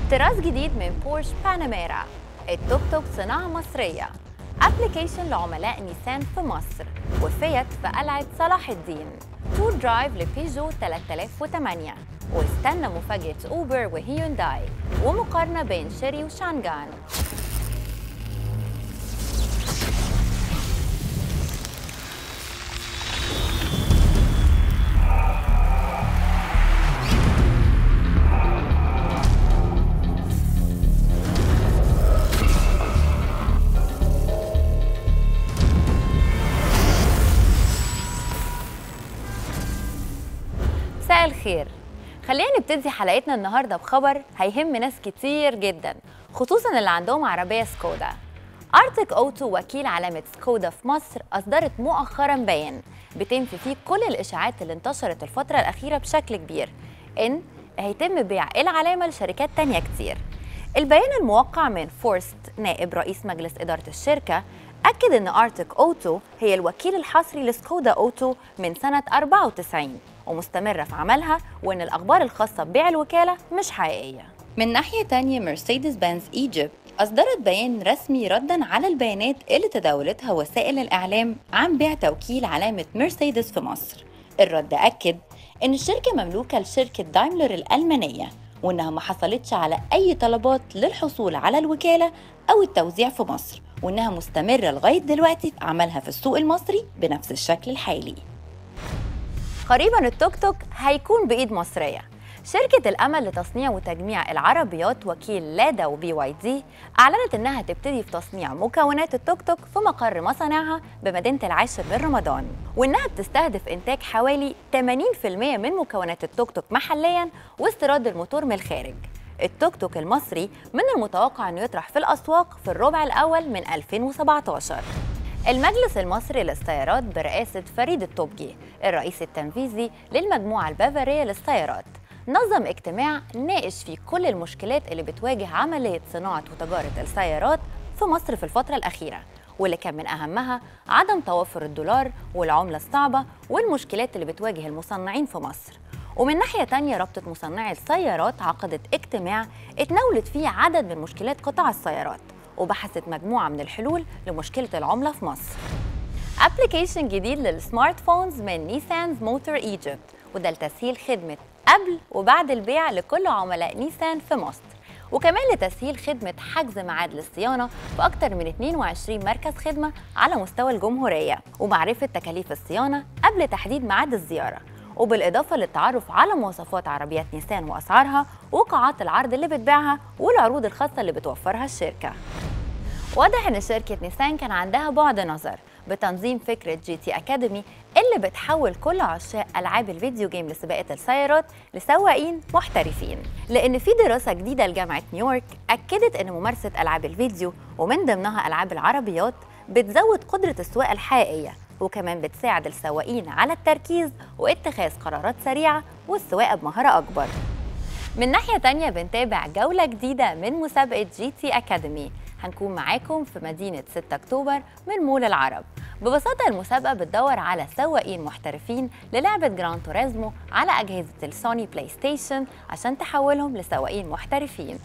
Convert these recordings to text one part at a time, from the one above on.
طراز جديد من بورش باناميرا التوك توك صناعة مصرية ابلكيشن لعملاء نيسان في مصر وفيت في قلعة صلاح الدين تور درايف لبيجو 3008 واستنى مفاجأة أوبر وهيونداي ومقارنة بين شيري وشانغان مساء الخير خلينا نبتدي حلقتنا النهارده بخبر هيهم ناس كتير جدا خصوصا اللي عندهم عربيه سكودا ارتك اوتو وكيل علامه سكودا في مصر اصدرت مؤخرا بيان بتنفي فيه كل الاشاعات اللي انتشرت الفتره الاخيره بشكل كبير ان هيتم بيع العلامه لشركات تانية كتير البيان الموقع من فورست نائب رئيس مجلس اداره الشركه أكد إن أرتك أوتو هي الوكيل الحصري لسكودا أوتو من سنة 94 ومستمرة في عملها وإن الأخبار الخاصة ببيع الوكالة مش حقيقية من ناحية تانية مرسيدس بنز إيجيبت أصدرت بيان رسمي ردا على البيانات اللي تداولتها وسائل الإعلام عن بيع توكيل علامة مرسيدس في مصر الرد أكد إن الشركة مملوكة لشركة دايملر الألمانية وإنها ما حصلتش على أي طلبات للحصول على الوكالة أو التوزيع في مصر وإنها مستمرة لغاية دلوقتي في عملها في السوق المصري بنفس الشكل الحالي قريبا التوك توك هيكون بإيد مصرية شركة الأمل لتصنيع وتجميع العربيات وكيل لادا وبي واي دي أعلنت إنها تبتدي في تصنيع مكونات التوك توك في مقر مصانعها بمدينة العاشر من رمضان وإنها بتستهدف إنتاج حوالي 80% من مكونات التوك توك محليا واستيراد الموتور من الخارج التوك توك المصري من المتوقع أنه يطرح في الأسواق في الربع الأول من 2017 المجلس المصري للسيارات برئاسة فريد الطبجي الرئيس التنفيذي للمجموعة البافارية للسيارات نظم اجتماع ناقش فيه كل المشكلات اللي بتواجه عملية صناعة وتجارة السيارات في مصر في الفترة الأخيرة واللي كان من أهمها عدم توفر الدولار والعملة الصعبة والمشكلات اللي بتواجه المصنعين في مصر ومن ناحية تانية رابطة مصنعي السيارات عقدت اجتماع اتناولت فيه عدد من مشكلات قطاع السيارات وبحثت مجموعة من الحلول لمشكلة العملة في مصر ابلكيشن جديد للسمارت فونز من نيسانز موتور ايجيبت وده لتسهيل خدمة قبل وبعد البيع لكل عملاء نيسان في مصر وكمان لتسهيل خدمة حجز ميعاد للصيانة في أكثر من 22 مركز خدمة على مستوى الجمهورية ومعرفة تكاليف الصيانة قبل تحديد ميعاد الزيارة وبالإضافة للتعرف على مواصفات عربيات نيسان وأسعارها وقاعات العرض اللي بتبيعها والعروض الخاصة اللي بتوفرها الشركة واضح ان شركة نيسان كان عندها بعد نظر بتنظيم فكرة جي تي أكاديمي اللي بتحول كل عشاق ألعاب الفيديو جيم لسباقات السيارات لسواقين محترفين لأن في دراسة جديدة لجامعة نيويورك أكدت أن ممارسة ألعاب الفيديو ومن ضمنها ألعاب العربيات بتزود قدرة السواقة الحقيقية وكمان بتساعد السواقين على التركيز واتخاذ قرارات سريعة والسواقة بمهارة أكبر من ناحية تانية بنتابع جولة جديدة من مسابقة جي تي أكاديمي هنكون معاكم في مدينة 6 أكتوبر من مول العرب ببساطة المسابقة بتدور على سواقين محترفين للعبة جران توريزمو على أجهزة السوني بلاي ستيشن عشان تحولهم لسواقين محترفين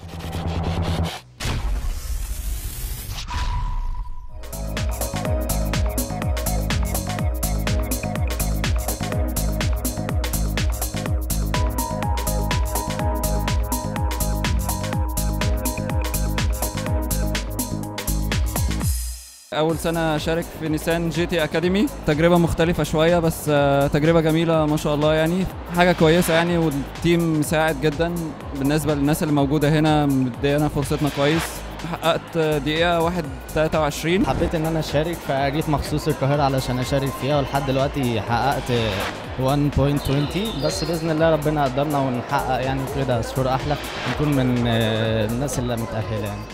أول سنة أشارك في نيسان جي تي أكاديمي تجربة مختلفة شوية بس آه، تجربة جميلة ما شاء الله يعني حاجة كويسة يعني والتيم مساعد جدا بالنسبة للناس اللي موجودة هنا مدينا فرصتنا كويس حققت دقيقة واحد 23 حبيت ان انا اشارك فجيت مخصوص القاهره علشان اشارك فيها ولحد دلوقتي حققت 1.20 بس باذن الله ربنا قدرنا ونحقق يعني كده سكور احلى نكون من آه، الناس اللي متاهله يعني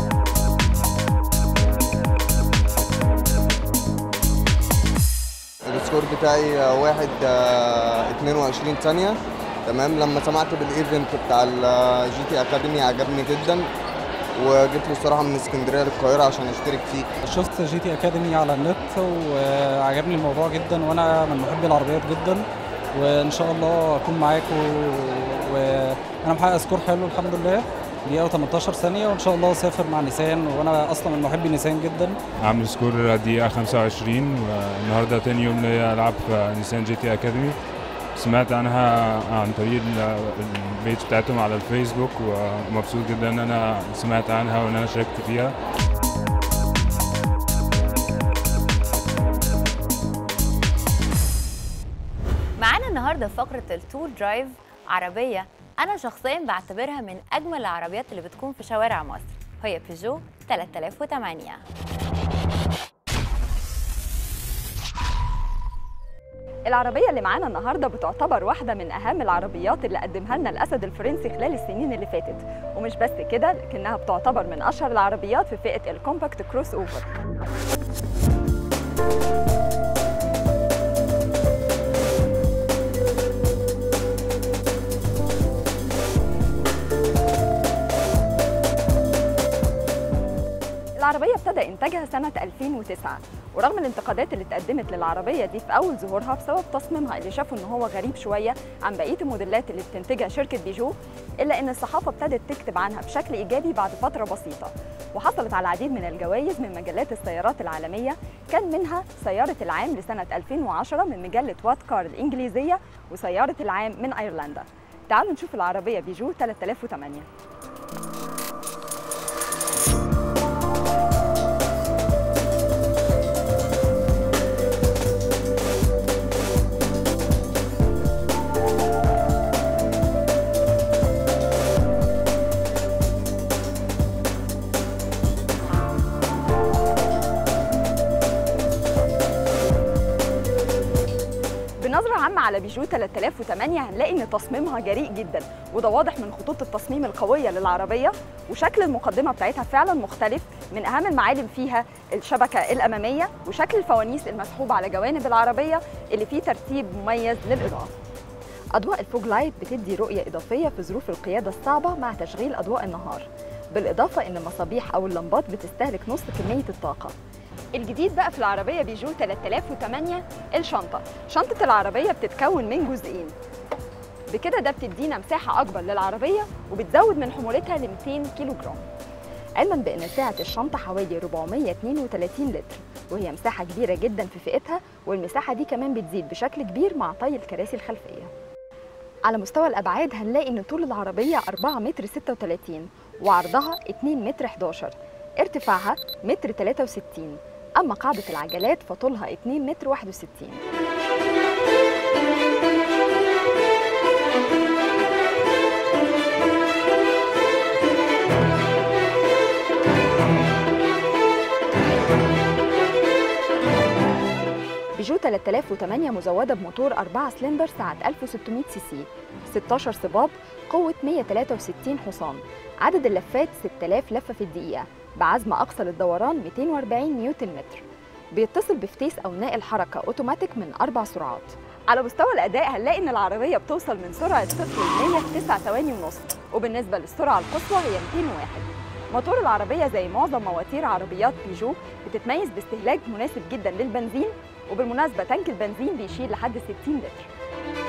السكور بتاعي آه، واحد آه، 22 ثانية تمام لما سمعت بالايفنت بتاع الجي تي اكاديمي عجبني جدا وجيت له الصراحة من اسكندرية للقاهرة عشان اشترك فيه شفت جي تي اكاديمي على النت وعجبني الموضوع جدا وانا من محبي العربيات جدا وان شاء الله اكون معاكم وانا محقق سكور حلو الحمد لله دقيقه و18 ثانيه وان شاء الله اسافر مع نيسان وانا اصلا من محبي نيسان جدا عامل سكور دقيقة 25 والنهارده تاني يوم ليا ألعب في نيسان جي تي أكاديمي سمعت عنها عن طريق ال- البيج بتاعتهم على الفيسبوك ومبسوط جدا إن أنا سمعت عنها وإن أنا شاركت فيها معانا النهارده في فقره التور درايف عربيه انا شخصيا بعتبرها من اجمل العربيات اللي بتكون في شوارع مصر هي بيجو 3008 العربية اللي معانا النهاردة بتعتبر واحدة من أهم العربيات اللي قدمها لنا الأسد الفرنسي خلال السنين اللي فاتت ومش بس كده لكنها بتعتبر من أشهر العربيات في فئة الكومباكت كروس أوفر العربية ابتدى إنتاجها سنة 2009 ورغم الانتقادات اللي اتقدمت للعربية دي في أول ظهورها بسبب تصميمها اللي شافوا إن هو غريب شوية عن بقية الموديلات اللي بتنتجها شركة بيجو إلا إن الصحافة ابتدت تكتب عنها بشكل إيجابي بعد فترة بسيطة وحصلت على العديد من الجوائز من مجلات السيارات العالمية كان منها سيارة العام لسنة 2010 من مجلة وات كار الإنجليزية وسيارة العام من أيرلندا تعالوا نشوف العربية بيجو 3008 بنظرة عامة على بيجو 3008 هنلاقي إن تصميمها جريء جدا وده واضح من خطوط التصميم القوية للعربية وشكل المقدمة بتاعتها فعلا مختلف من أهم المعالم فيها الشبكة الأمامية وشكل الفوانيس المسحوبة على جوانب العربية اللي فيه ترتيب مميز للإضاءة أضواء الفوج لايت بتدي رؤية إضافية في ظروف القيادة الصعبة مع تشغيل أضواء النهار بالإضافة إن المصابيح أو اللمبات بتستهلك نص كمية الطاقة الجديد بقى في العربية بيجو 3008 الشنطة شنطة العربية بتتكون من جزئين بكده ده بتدينا مساحة أكبر للعربية وبتزود من حمولتها ل 200 كيلو جرام علما بأن سعة الشنطة حوالي 432 لتر وهي مساحة كبيرة جدا في فئتها والمساحة دي كمان بتزيد بشكل كبير مع طي الكراسي الخلفية على مستوى الأبعاد هنلاقي إن طول العربية 4 متر 36 وعرضها 2 متر 11 ارتفاعها متر 63 أما قاعدة العجلات فطولها 2 متر 61 بيجو 3008 مزودة بموتور 4 سلندر سعة 1600 سي سي 16 صباب قوة 163 حصان عدد اللفات 6000 لفة في الدقيقة بعزم أقصى للدوران 240 نيوتن متر بيتصل بفتيس أو ناقل حركة أوتوماتيك من أربع سرعات على مستوى الأداء هنلاقي إن العربية بتوصل من سرعة 0 ل 100 في 9 ثواني ونص وبالنسبة للسرعة القصوى هي 201 موتور العربية زي معظم مواتير عربيات بيجو بتتميز باستهلاك مناسب جدا للبنزين وبالمناسبة تانك البنزين بيشيل لحد 60 لتر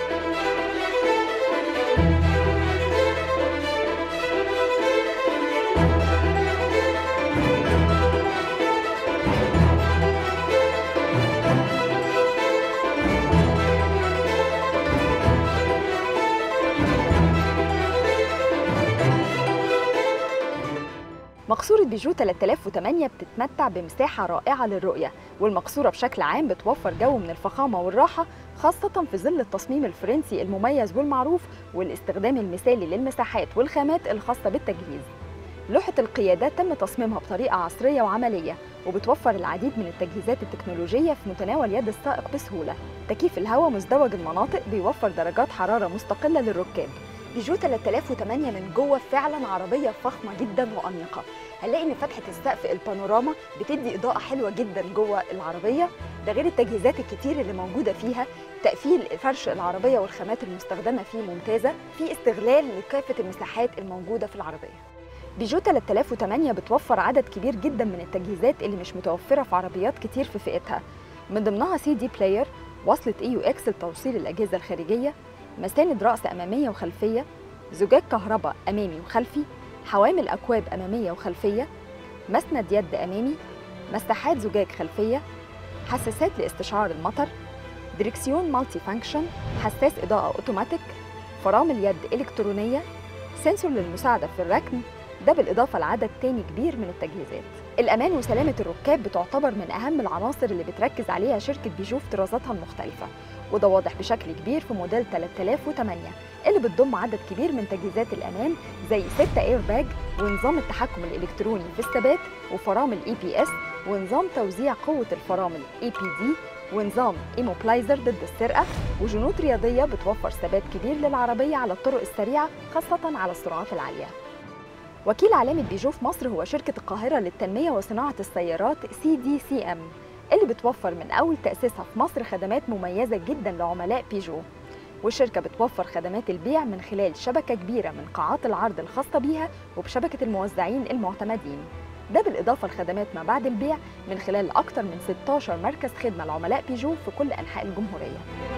مقصورة بيجو 3008 بتتمتع بمساحة رائعة للرؤية والمقصورة بشكل عام بتوفر جو من الفخامة والراحة خاصة في ظل التصميم الفرنسي المميز والمعروف والاستخدام المثالي للمساحات والخامات الخاصة بالتجهيز لوحة القيادة تم تصميمها بطريقة عصرية وعملية وبتوفر العديد من التجهيزات التكنولوجية في متناول يد السائق بسهولة تكييف الهواء مزدوج المناطق بيوفر درجات حرارة مستقلة للركاب بيجو 3008 من جوه فعلا عربية فخمة جدا وأنيقة هنلاقي ان فتحة السقف البانوراما بتدي إضاءة حلوة جدا جوه العربية ده غير التجهيزات الكتير اللي موجودة فيها تقفيل فرش العربية والخامات المستخدمة فيه ممتازة في استغلال لكافة المساحات الموجودة في العربية بيجو 3008 بتوفر عدد كبير جدا من التجهيزات اللي مش متوفرة في عربيات كتير في فئتها من ضمنها سي دي بلاير وصلة اي يو اكس لتوصيل الأجهزة الخارجية مساند رأس أمامية وخلفية زجاج كهرباء أمامي وخلفي حوامل أكواب أمامية وخلفية مسند يد أمامي مساحات زجاج خلفية حساسات لاستشعار المطر دريكسيون مالتي فانكشن حساس إضاءة أوتوماتيك فرامل يد إلكترونية سنسور للمساعدة في الركن ده بالإضافة لعدد تاني كبير من التجهيزات الأمان وسلامة الركاب بتعتبر من أهم العناصر اللي بتركز عليها شركة بيجو في طرازاتها المختلفة وده واضح بشكل كبير في موديل 3008 اللي بتضم عدد كبير من تجهيزات الأمان زي 6 اير باج ونظام التحكم الإلكتروني في الثبات وفرامل اي بي اس ونظام توزيع قوة الفرامل اي بي دي ونظام ايموبلايزر ضد السرقة وجنود رياضية بتوفر ثبات كبير للعربية على الطرق السريعة خاصة على السرعات العالية وكيل علامة بيجو في مصر هو شركة القاهرة للتنمية وصناعة السيارات سي دي سي ام اللي بتوفر من أول تأسيسها في مصر خدمات مميزة جدا لعملاء بيجو والشركة بتوفر خدمات البيع من خلال شبكة كبيرة من قاعات العرض الخاصة بيها وبشبكة الموزعين المعتمدين ده بالإضافة لخدمات ما بعد البيع من خلال أكثر من 16 مركز خدمة لعملاء بيجو في كل أنحاء الجمهورية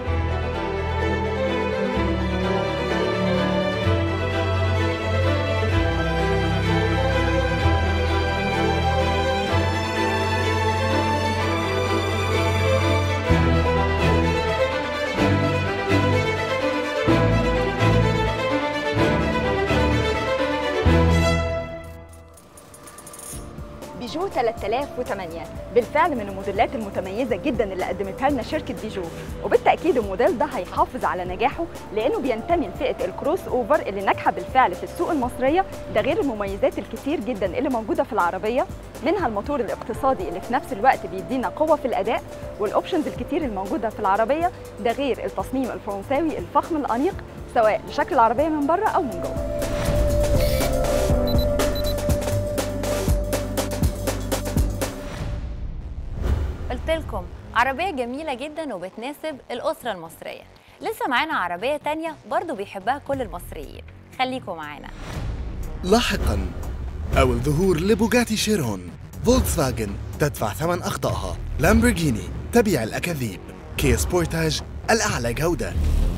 بيجو 3008 بالفعل من الموديلات المتميزة جدا اللي قدمتها لنا شركة بيجو وبالتأكيد الموديل ده هيحافظ على نجاحه لأنه بينتمي لفئة الكروس أوفر اللي ناجحة بالفعل في السوق المصرية ده غير المميزات الكتير جدا اللي موجودة في العربية منها الموتور الاقتصادي اللي في نفس الوقت بيدينا قوة في الأداء والأوبشنز الكتير الموجودة في العربية ده غير التصميم الفرنساوي الفخم الأنيق سواء لشكل العربية من بره أو من جوه قلت لكم عربية جميلة جدا وبتناسب الأسرة المصرية لسه معانا عربية تانية برضو بيحبها كل المصريين خليكم معانا لاحقا أول ظهور لبوغاتي شيرون فولكس فاجن تدفع ثمن أخطائها لامبورغيني تبيع الأكاذيب كيا سبورتاج الأعلى جودة